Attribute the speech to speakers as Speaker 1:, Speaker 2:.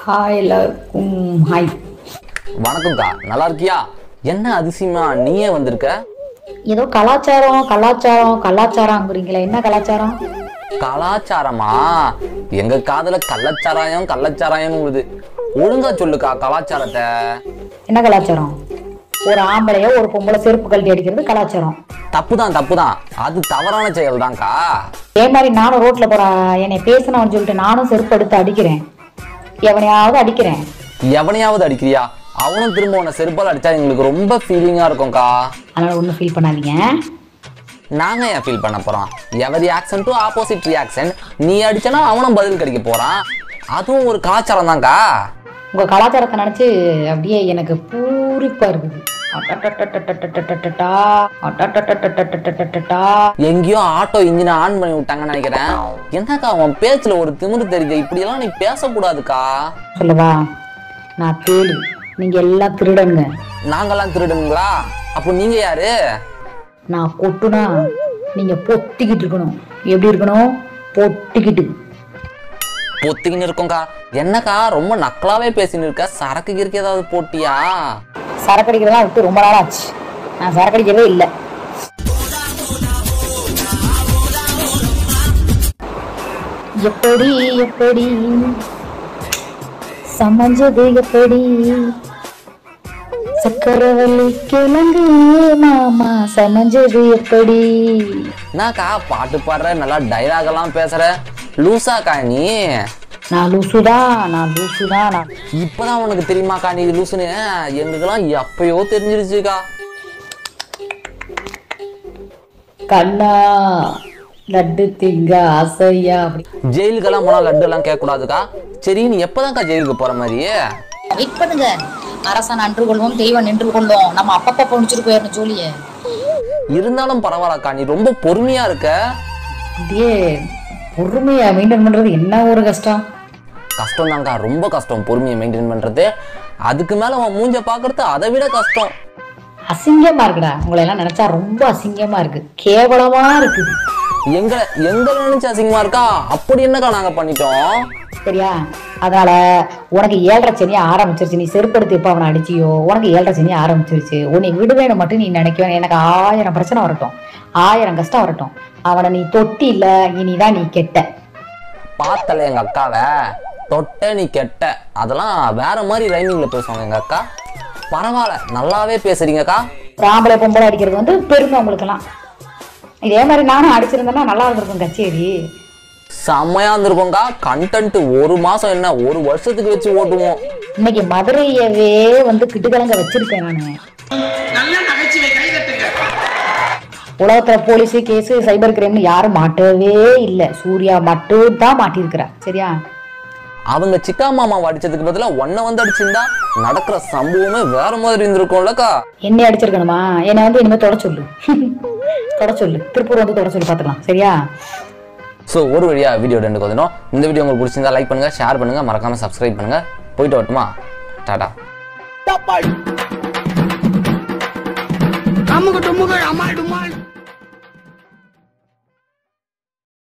Speaker 1: Hi எல்லாருக்கும் hi
Speaker 2: வணக்கம்க்கா நல்லா இருக்கியா என்ன அதிசயமா நீயே வந்திருக்க
Speaker 1: ஏதோ கலாச்சாரம் கலாச்சாரம் கலாச்சாரங்கிறீங்களே என்ன கலாச்சாரம்
Speaker 2: கலாச்சாரமா எங்க காதுல கள்ளச்சாராயம் கள்ளச்சாராயம் வருது ஒழுங்கா சொல்லுக்கா கலாச்சாரத்தை
Speaker 1: என்ன கலாச்சாரம் ஒரு ஆம்பளையோ ஒரு பொம்பளை செருப்பு கழட்டி அடிக்கிறது கலாச்சாரம்
Speaker 2: தப்புதான் தப்புதான் அது தவறான செயல் தான்க்கா
Speaker 1: அதே மாதிரி நானும் ரோட்ல போற என்னை பேசினவன் சொல்லிட்டு நானும் செருப்பு எடுத்து அடிக்கிறேன் எவனையாவது அடிக்கிறேன்
Speaker 2: எவனையாவது அடிக்கிறியா அவனும் திரும்ப உன்னை செருப்பால் அடிச்சா எங்களுக்கு ரொம்ப ஃபீலிங்கா இருக்கும்க்கா
Speaker 1: அதனால ஒன்றும் ஃபீல் பண்ணாதீங்க
Speaker 2: நாங்க ஏன் ஃபீல் பண்ண போறோம் every reaction to opposite reaction நீ அடிச்சனா அவனும் பதில் கிடைக்க போறான் அதுவும் ஒரு கலாச்சாரம் தான்க்கா
Speaker 1: உங்க கலாச்சாரத்தை நினைச்சு அப்படியே எனக்கு பூரிப்பா இருக்குது அட்டட்டட்டட்டட்டட்டட்டட்டா, அட்டட்டட்டட்டட்டட்டட்டா.
Speaker 2: எங்கேயோ ஆட்டோ இன்ஜினை ஆன் பண்ணி விட்டாங்கன்னு நினைக்கிறேன் என்னக்கா உன் பேச்சுல ஒரு திமிரு தெரியுது இப்படியெல்லாம் நீ பேசக்கூடாதுக்கா
Speaker 1: சொல்லவா நான் தேளு நீங்க எல்லாம் திருடனுங்க
Speaker 2: நாங்கெல்லாம் திருடுங்களா அப்போ நீங்க யாரு
Speaker 1: நான் கொட்டுனா நீங்க பொத்திக்கிட்டு இருக்கணும் எப்படி இருக்கணும் பொத்திக்கிட்டு
Speaker 2: பொத்திக்கின்னு இருக்கோம்க்கா என்னக்கா ரொம்ப நக்கலாவே பேசின்னு இருக்க சரக்கு கிறுக்கு ஏதாவது போட்டியா
Speaker 1: சரக்கு அடிக்கிறதெல்லாம் விட்டு ரொம்ப நாள் ஆச்சு நான் சரக்கு அடிக்கிறதே இல்லை எப்படி எப்படி சமைஞ்சது எப்படி சக்கரவள்ளி கிழங்கு மாமா சமைஞ்சது எப்படி
Speaker 2: என்னக்கா பாட்டு பாடுற நல்லா டைலாக் எல்லாம் பேசுற லூசாக்கா நீ
Speaker 1: நான் லூசுதான் நான் லூசுதான் நான்
Speaker 2: இப்பதான் உனக்கு தெரியுமாக்கா நீ லூசுன்னு எங்களுக்கெல்லாம் எப்பயோ தெரிஞ்சிருச்சுக்கா
Speaker 1: கண்ணா லட்டு திங்க ஆசையா அப்படி
Speaker 2: ஜெயிலுக்கெல்லாம் போனா லட்டு எல்லாம் கேட்க கூடாதுக்கா சரி நீ எப்பதான்க்கா ஜெயிலுக்கு போற மாதிரி
Speaker 1: வெயிட் பண்ணுங்க அரசன் அன்று கொள்வோம் தெய்வம் நின்று கொள்வோம் நம்ம அப்பப்ப முடிச்சுட்டு போயிடணும் ஜோலிய
Speaker 2: இருந்தாலும் பரவாயில்லக்கா நீ ரொம்ப பொறுமையா இருக்க
Speaker 1: அப்படியே பொறுமையா மெயின்டைன் பண்றது என்ன ஒரு கஷ்டம்
Speaker 2: கஷ்டம் தான்க்கா ரொம்ப கஷ்டம் பொறுமையை மெயின்டைன் பண்றது அதுக்கு மேல உன் மூஞ்ச பாக்குறது அதை விட கஷ்டம்
Speaker 1: அசிங்கமா இருக்குடா உங்களை எல்லாம் நினைச்சா ரொம்ப அசிங்கமா இருக்கு கேவலமா இருக்குது
Speaker 2: எங்களை எங்களை நினைச்சு அசிங்கமா இருக்கா அப்படி என்னக்கா நாங்க பண்ணிட்டோம்
Speaker 1: சரியா அதனால உனக்கு ஏழரை சனி ஆரம்பிச்சிருச்சு நீ செருப்படுத்தி எப்போ அவனை அடிச்சியோ உனக்கு ஏழரை சனி ஆரம்பிச்சிருச்சு உன்னை விடுவேன்னு மட்டும் நீ நினைக்க எனக்கு ஆயிரம் பிரச்சனை வரட்டும் ஆயிரம் கஷ்டம் வரட்டும் அவனை நீ தொட்டி இல்ல இனிதான் நீ கெட்ட
Speaker 2: பார்த்தல எங்க அக்காவை தொட்ட நீ கெட்ட அதெல்லாம் வேற மாதிரி ரைமிங்ல பேசுவாங்க எங்க அக்கா பரவாயில்ல நல்லாவே பேசுறீங்கக்கா
Speaker 1: ஒரு ஆம்பளை பொம்பளை அடிக்கிறது வந்து பெருமை உங்களுக்கெல்லாம் இதே மாதிரி நானும் அடிச்சிருந்தேன்னா நல்லா இருந்திருக்கும் கச்சேரி
Speaker 2: செம்மையா இருந்திருக்கோங்கா கண்டென்ட் ஒரு மாசம் என்ன ஒரு வருஷத்துக்கு வச்சு ஓட்டுவோம்
Speaker 1: இன்னைக்கு மதுரையவே வந்து கிட்டுக்கலங்க வச்சிருக்கேன் நானு
Speaker 3: நல்ல நகைச்சுவை கைதட்டுங்க
Speaker 1: உலகத்துல போலீஸ் கேஸ் சைபர் கிரைம்னு யாரும் மாட்டவே இல்லை சூர்யா மட்டும் தான் மாட்டியிருக்கிறா சரியா
Speaker 2: அவங்க சிக்கா மாமா அடிச்சதுக்கு பதிலா ஒன்ன வந்து அடிச்சிருந்தா நடக்கிற சம்பவமே வேற மாதிரி இருந்திருக்கும்லக்கா
Speaker 1: என்னை அடிச்சிருக்கணுமா என்னை வந்து இனிமே தொட சொல்லு தொட சொல்லு திருப்பூர் வந்து தொட சொல்லி பார்த்துக்கலாம் சரியா
Speaker 2: ஸோ ஒரு வழியா வீடியோ ரெண்டு கொதணும் இந்த வீடியோ உங்களுக்கு பிடிச்சிருந்தா லைக் பண்ணுங்க ஷேர் பண்ணுங்க மறக்காம சப்ஸ்கிரைப் பண்ணுங்க போயிட்டு வரட்டுமா டாடா
Speaker 3: அமுக டுமுக அம்மா டுமுக